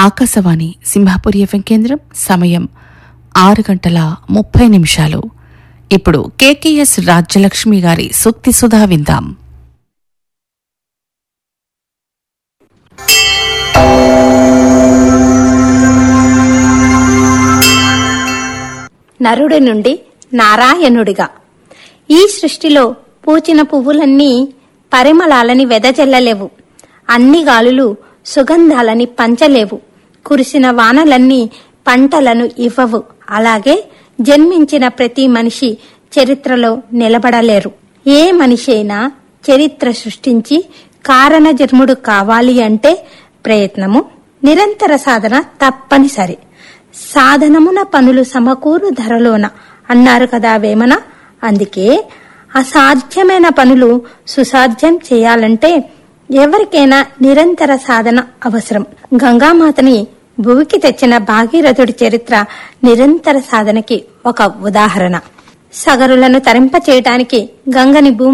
Akashvani Simhapuri FM కేంద్రం సమయం ఆరు గంటల ముప్పై నిమిషాలు ఇప్పుడు కేకేఎస్ రాజ్యలక్ష్మి గారి సూక్తి సుధా విందాం నరుడి నుండి నారాయణుడిగా ఈ సృష్టిలో పూచిన పువ్వులన్నీ పరిమళాలని వెదజల్లలేవు అన్ని గాలులు సుగంధాలని పంచలేవు కురిసిన వానలన్నీ పంటలను ఇవ్వవు అలాగే జన్మించిన ప్రతి మనిషి చరిత్రలో నిలబడలేరు ఏ మనిషి అయినా చరిత్ర సృష్టించి కారణ జన్ముడు కావాలి అంటే ప్రయత్నము నిరంతర సాధన తప్పనిసరి సాధనమున పనులు సమకూరు ధరలోన అన్నారు కదా వేమన అందుకే అసాధ్యమైన పనులు సుసాధ్యం చేయాలంటే ఎవరికైనా నిరంతర సాధన అవసరం గంగామాతని భూమికి తెచ్చిన భాగీరథుడి చరిత్ర నిరంతర సాధనకి ఒక ఉదాహరణ సగరులను తరింప చేయటానికి గంగని భూమి